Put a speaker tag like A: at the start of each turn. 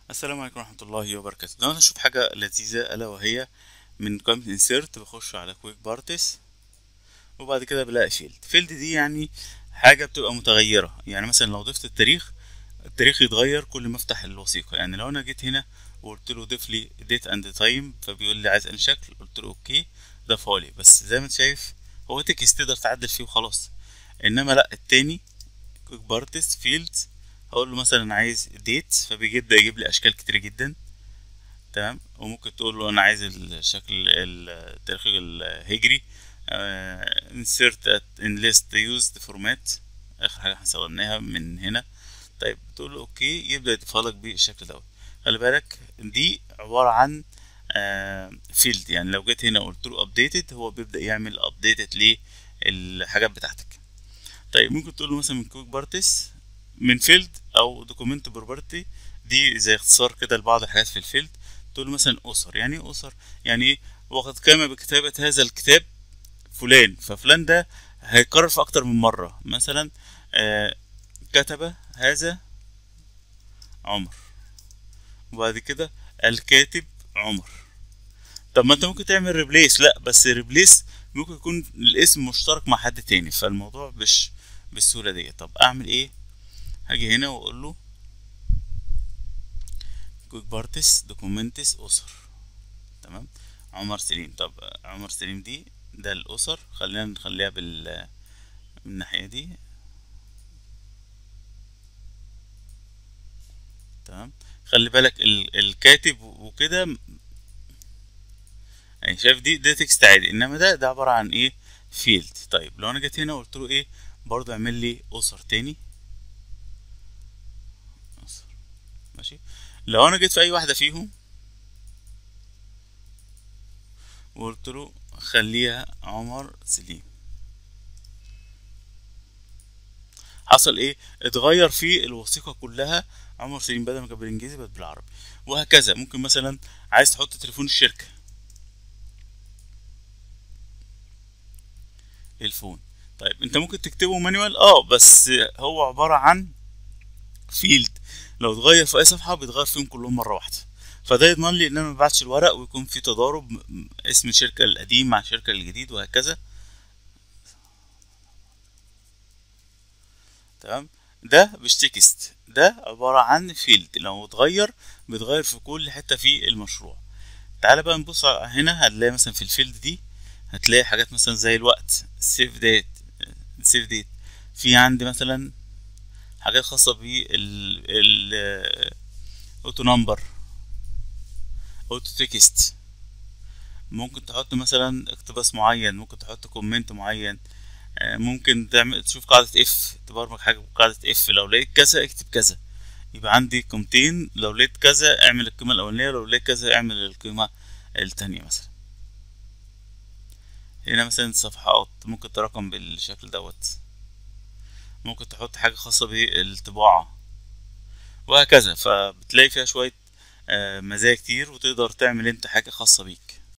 A: السلام عليكم ورحمة الله وبركاته لو أنا أشوف حاجة لذيذة ألا وهي من قائمة انسيرت بخش على كويك بارتس وبعد كده بلاقي فيلد فيلد دي يعني حاجة بتبقى متغيرة يعني مثلا لو ضفت التاريخ التاريخ يتغير كل ما افتح الوثيقة يعني لو أنا جيت هنا وقلت له ضيف لي ديت اند تايم فبيقول لي عايز أنهي شكل قلت له أوكي ضافها لي بس زي ما أنت شايف هو تكست تقدر تعدل فيه وخلاص إنما لأ التاني كويك بارتس فيلدز هقول له مثلا عايز ديت فبيبدأ يجيب لي اشكال كتير جدا تمام وممكن تقول له انا عايز الشكل التاريخ الهجري insert at in list used format اخر حاجه احنا استخدمناها من هنا طيب تقول له اوكي يبدا يضيفها لك بالشكل دوت خلي بالك دي عباره عن فيلد يعني لو جيت هنا وقلت له updated هو بيبدا يعمل updated للحاجات بتاعتك طيب ممكن تقول له مثلا من كويك بارتس من فيلد او دوكيمنت بروبرتي دي زي اختصار كده لبعض الحاجات في الفيلد تقول له مثلا اسر يعني ايه اسر يعني ايه وقد قام بكتابة هذا الكتاب فلان ففلان ده هيكرر في اكتر من مرة مثلا آه كتب هذا عمر وبعد كده الكاتب عمر طب ما انت ممكن تعمل ريبليس لا بس ريبليس ممكن يكون الاسم مشترك مع حد تاني فالموضوع مش بالسهولة دي طب اعمل ايه هاجي هنا واقول له كويك بارتس دوكومنتس اسر تمام عمر سليم طب عمر سليم دي ده الاسر خلينا نخليها بال من الناحية دي تمام خلي بالك ال... الكاتب وكده يعني شايف دي ده تكست عادي انما ده ده عبارة عن ايه فيلد طيب لو انا جيت هنا وقلت له ايه برضه اعمل لي اسر تاني ماشي لو انا جيت في اي واحده فيهم وقلت له خليها عمر سليم حصل ايه اتغير في الوثيقه كلها عمر سليم بدل ما كان بالانجليزي بقت بالعربي وهكذا ممكن مثلا عايز تحط تليفون الشركه الفون طيب انت ممكن تكتبه مانوال اه بس هو عباره عن فيلد لو اتغير في اي صفحه بيتغير فيهم كلهم مره واحده فده يضمن لي ان انا ما ببعتش الورق ويكون في تضارب اسم الشركه القديم مع الشركه الجديد وهكذا تمام ده مش تكست ده عباره عن فيلد لو اتغير بيتغير في كل حته في المشروع تعالى بقى نبص هنا هنلاقي مثلا في الفيلد دي هتلاقي حاجات مثلا زي الوقت سيف ديت سيف ديت في عندي مثلا حاجات خاصة بال اوتو نمبر اوتو تكست ممكن تحط مثلا اقتباس معين ممكن تحط كومنت معين ممكن تعمل تشوف قاعدة اف تبرمج حاجة بقاعدة اف لو لقيت كذا اكتب كذا يبقى عندي قيمتين لو لقيت كذا اعمل القيمة الأولانية لو لقيت كذا اعمل القيمة التانية مثلا هنا مثلا صفحات ممكن ترقم بالشكل دوت ممكن تحط حاجة خاصة بالطباعة وهكذا فبتلاقي فيها شوية مزايا كتير وتقدر تعمل انت حاجة خاصة بيك